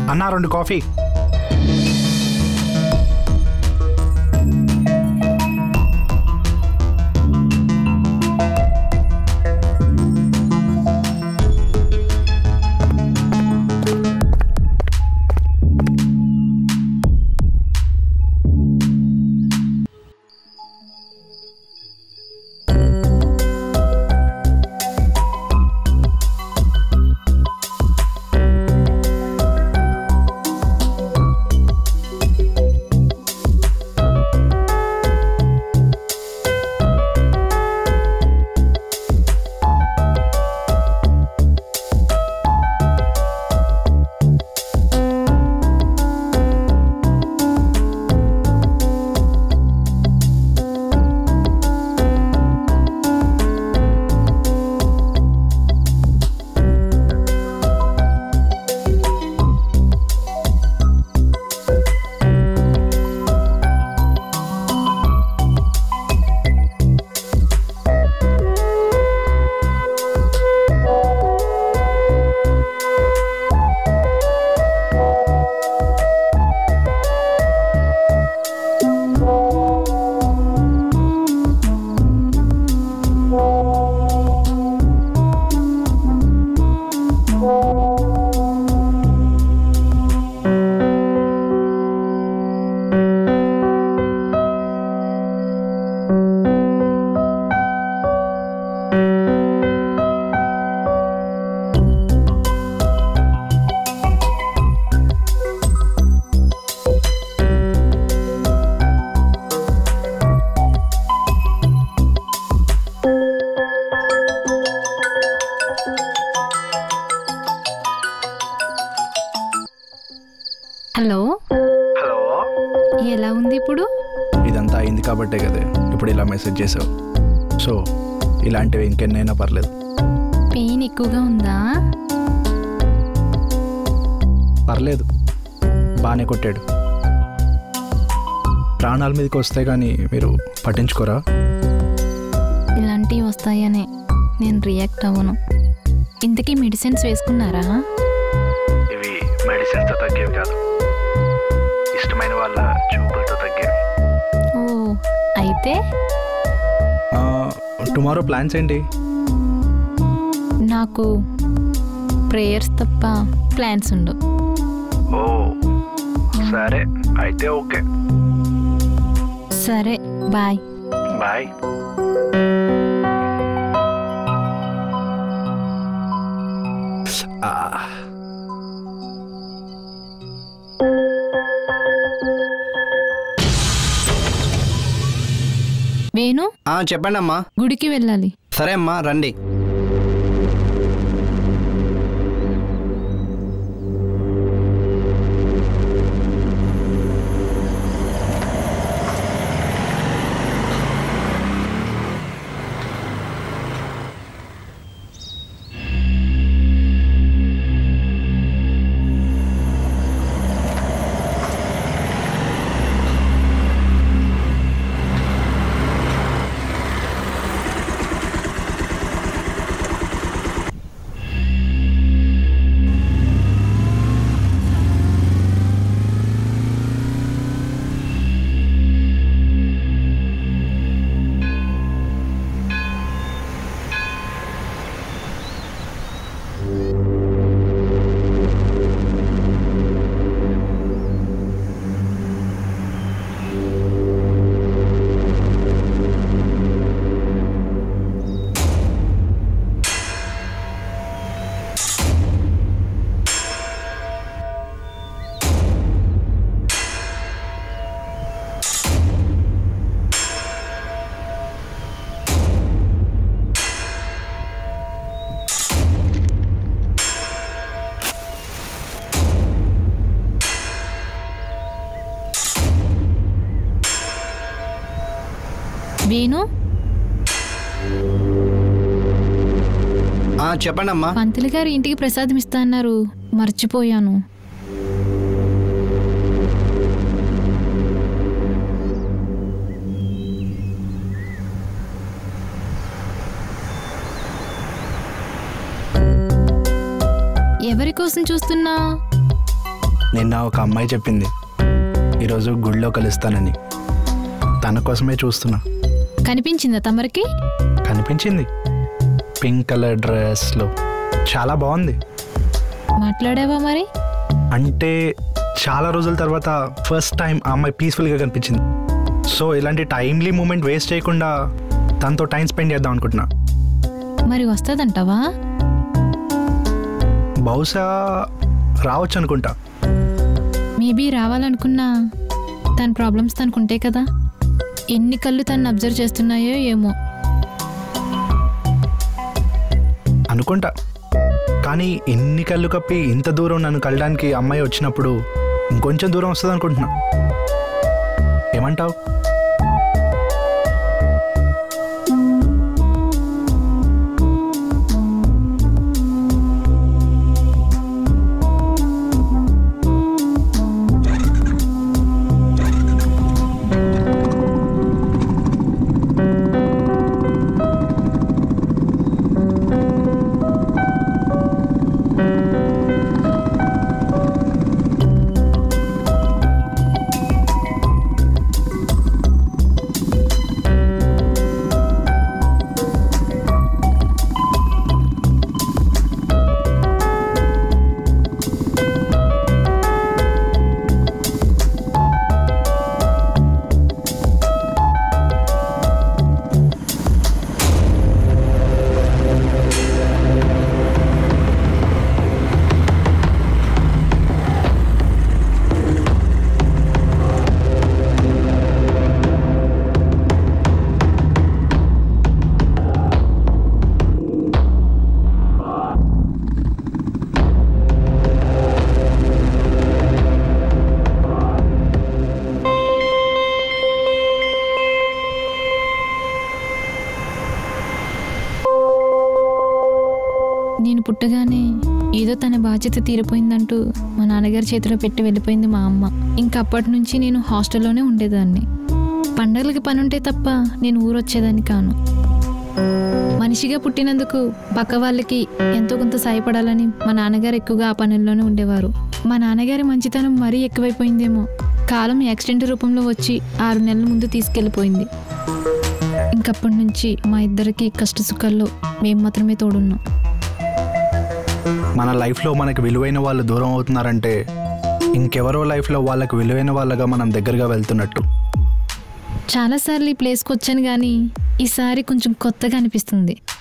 అన్నా రెండు coffee hello hello ఎలా ఉంది ఇప్పుడు ఇదంతా అయింది కాబట్టే కదా ఇప్పుడు ఇలా మెసేజ్ చేసావు సో ఇలాంటివి ఇంకెన్నైనా పర్లేదు పెయిన్ ఎక్కువగా ఉందా పర్లేదు బాగానే కొట్టాడు ప్రాణాల మీదకి వస్తే కానీ మీరు పట్టించుకోరా ఇలాంటివి వస్తాయనే నేను రియాక్ట్ అవ్వను ఇంతకీ మెడిసిన్స్ వేసుకున్నారా ఇవి మెడిసిన్స్తో తగ్గేవి కాదు ఇష్టమైన వాళ్ళ చూపులతో తగ్గేవి ఓ అయితే టుమారో ప్లాన్స్ ఏంటి నాకు ప్రేయర్స్ తప్ప ప్లాన్స్ ఉండవు ఓ సరే అయితే ఓకే సరే బాయ్ బాయ్ వేణు ఆ, చెప్పండి అమ్మా గుడికి వెళ్ళాలి సరే అమ్మా రండి వేణు ఆ, చెప్పండి అమ్మా పంతులు గారు ఇంటికి ప్రసాదం ఇస్తా అన్నారు మర్చిపోయాను ఎవరి కోసం చూస్తున్నా నిన్న ఒక అమ్మాయి చెప్పింది ఈరోజు గుడిలో కలుస్తానని తన కోసమే చూస్తున్నా కనిపించిందా తమరికి కనిపించింది పింక్ కలర్ డ్రెస్లో చాలా బాగుంది మాట్లాడావా మరి అంటే చాలా రోజుల తర్వాత ఫస్ట్ టైం ఆ అమ్మాయి పీస్ఫుల్గా కనిపించింది సో ఇలాంటి టైమ్లీ మూమెంట్ వేస్ట్ చేయకుండా తనతో టైం స్పెండ్ చేద్దాం అనుకుంటున్నా మరి వస్తుందంటావా బహుశా రావచ్చు అనుకుంటా మేబీ రావాలనుకున్నా తన ప్రాబ్లమ్స్ తనకుంటే కదా ఎన్ని కళ్ళు తను అబ్జర్వ్ చేస్తున్నాయో ఏమో అనుకుంటా కానీ ఎన్ని కళ్ళు కప్పి ఇంత దూరం నన్ను కలడానికి అమ్మాయి వచ్చినప్పుడు ఇంకొంచెం దూరం వస్తుంది అనుకుంటున్నా ఏమంటావు నేను పుట్టగానే ఏదో తన బాధ్యత తీరిపోయిందంటూ మా నాన్నగారి చేతిలో పెట్టి వెళ్ళిపోయింది మా అమ్మ ఇంకా అప్పటి నుంచి నేను హాస్టల్లోనే ఉండేదాన్ని పండగలకి పని ఉంటే తప్ప నేను ఊరొచ్చేదాన్ని కాను మనిషిగా పుట్టినందుకు పక్క వాళ్ళకి ఎంతో కొంత సాయపడాలని మా నాన్నగారు ఎక్కువగా ఆ పనుల్లోనే ఉండేవారు మా నాన్నగారి మంచితనం మరీ ఎక్కువైపోయిందేమో కాలం యాక్సిడెంట్ రూపంలో వచ్చి ఆరు నెలల ముందు తీసుకెళ్ళిపోయింది ఇంకప్పటి నుంచి మా ఇద్దరికి కష్ట సుఖాల్లో మేము మాత్రమే తోడున్నాం మన లైఫ్లో మనకు విలువైన వాళ్ళు దూరం అవుతున్నారంటే ఇంకెవరో లైఫ్లో వాళ్ళకి విలువైన వాళ్ళగా మనం దగ్గరగా వెళ్తున్నట్టు చాలాసార్లు ఈ ప్లేస్కి వచ్చాను కానీ ఈసారి కొంచెం కొత్తగా అనిపిస్తుంది